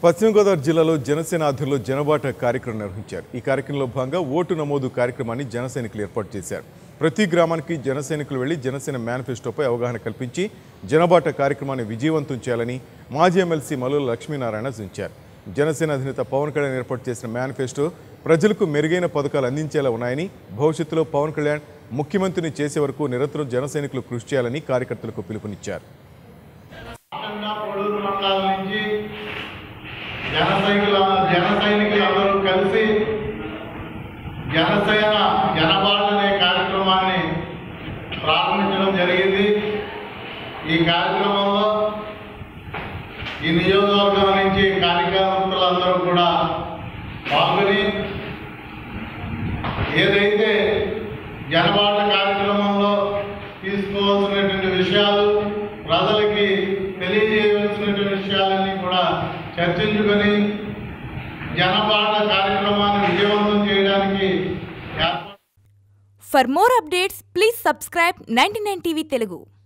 పశ్చిమ గోదావరి జిల్లాలో జనసేన ఆధ్వర్యంలో జనబాట కార్యక్రమం నిర్వహించారు ఈ కార్యక్రమంలో భాగంగా ఓటు నమోదు కార్యక్రమాన్ని జన సైనికులు ఏర్పాటు చేశారు ప్రతి గ్రామానికి జన సైనికులు వెళ్లి జనసేన మేనిఫెస్టోపై అవగాహన కల్పించి జనబాట కార్యక్రమాన్ని విజయవంతం చేయాలని మాజీ ఎమ్మెల్సీ మల్లుల లక్ష్మీనారాయణ సూచించారు జనసేన అధినేత పవన్ కళ్యాణ్ ఏర్పాటు చేసిన మేనిఫెస్టో ప్రజలకు మెరుగైన పథకాలు అందించేలా ఉన్నాయని భవిష్యత్తులో పవన్ కళ్యాణ్ ముఖ్యమంత్రిని చేసే వరకు నిరంతరం జన సైనికులు కృషి చేయాలని కార్యకర్తలకు పిలుపునిచ్చారు రాష్ట్రంగా పొడూరు మండలాల నుంచి జన సైనికుల జన సైనికులందరూ కలిసి జనసేన జనబాట అనే కార్యక్రమాన్ని ప్రారంభించడం జరిగింది ఈ కార్యక్రమంలో ఈ నియోజకవర్గం నుంచి కార్యకర్తలందరూ కూడా పాల్గొని ఏదైతే జనబాట కార్యక్రమంలో తీసుకోవాల్సినటువంటి విషయాలు ప్రజలకి తెలియజేయవలసినటువంటి విషయాలన్నీ కూడా చర్చించుకొని జనబాట కార్యక్రమాన్ని విజయవంతం చేయడానికి ఏర్పాటు For more updates, please subscribe 99 TV Telugu.